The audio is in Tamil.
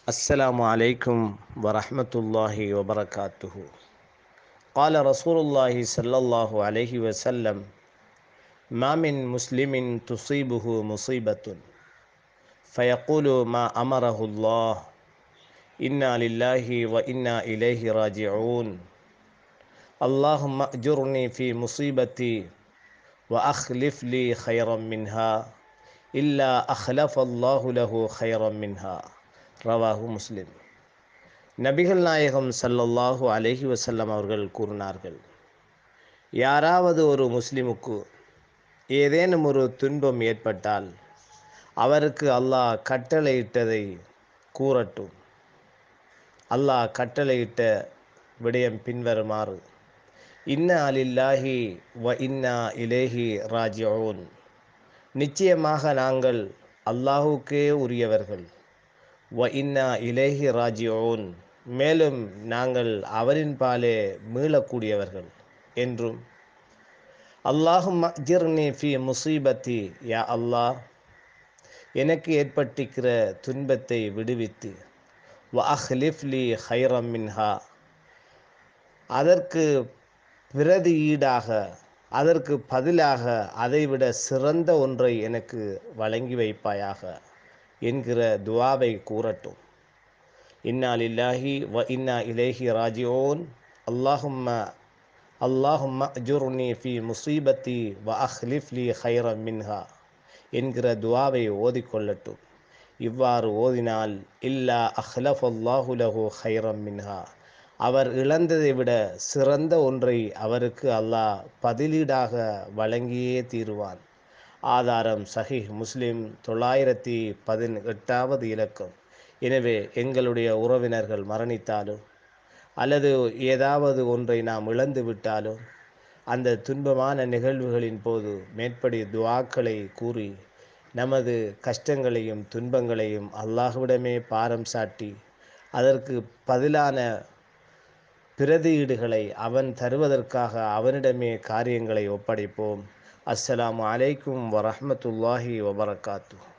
السلام عليكم ورحمة الله وبركاته قال رسول الله صلى الله عليه وسلم ما من مسلم تصيبه مصيبة فيقول ما أمره الله إنا لله وإنا إليه راجعون اللهم أجرني في مصيبتي وأخلف لي خيرا منها إلا أخلف الله له خيرا منها ரவாஹு முஸ்லிம் நபிகள் நாயகம் சல்லல்லாஹு அலஹி வசல்லம் அவர்கள் கூறினார்கள் யாராவது ஒரு முஸ்லிமுக்கு ஏதேனும் ஒரு துன்பம் ஏற்பட்டால் அவருக்கு அல்லாஹ் கட்டளையிட்டதை கூறட்டும் அல்லாஹ் கட்டளையிட்ட விடயம் பின்வருமாறு இன்ன அலில்லாஹி வ இன்னா இலேஹி ராஜியோன் நிச்சயமாக நாங்கள் அல்லாஹுக்கே உரியவர்கள் வ இன்னா இலேஹி ராஜியோன் மேலும் நாங்கள் அவரின் பாலே மீளக்கூடியவர்கள் என்றும் அல்லாஹும் அஜிர்னி ஃபி முசீபத்தி யா அல்லாஹ் எனக்கு ஏற்பட்டிருக்கிற துன்பத்தை விடுவித்து வ அஹ்லிஃப்லி ஹைரம் மின்ஹா அதற்கு பிரதியீடாக அதற்கு பதிலாக அதைவிட சிறந்த ஒன்றை எனக்கு வழங்கி வைப்பாயாக என்கிற துவாவை கூறட்டும் இன்னா லில்லாஹி வ இன்னா இலேஹி ராஜியோன் அல்லாஹும்ம அல்லாஹும்ம அஜுர்னி ஃபி முசீபத்தி வ அஹ்லிஃப்லி ஹைரம் மின்ஹா என்கிற துவாவை ஓதிக்கொள்ளட்டும் இவ்வாறு ஓதினால் இல்லா அஹ்லஃப் அல்லாஹு லஹு ஹைரம் மின்ஹா அவர் இழந்ததை விட சிறந்த ஒன்றை அவருக்கு அல்லாஹ் பதிலீடாக வழங்கியே தீருவான் ஆதாரம் சஹிஹ் முஸ்லிம் தொள்ளாயிரத்தி பதினெட்டாவது இலக்கம் எனவே எங்களுடைய உறவினர்கள் மரணித்தாலும் அல்லது ஏதாவது ஒன்றை நாம் இழந்து விட்டாலும் அந்த துன்பமான நிகழ்வுகளின் போது மேற்படி துவாக்களை கூறி நமது கஷ்டங்களையும் துன்பங்களையும் அல்லாஹ்விடமே பாரம் சாட்டி அதற்கு பதிலான பிரதியீடுகளை அவன் தருவதற்காக அவனிடமே காரியங்களை ஒப்படைப்போம் அஸ்ஸலாமு அலைக்கும் வரஹமத்துல்லாஹி வபரகாத்து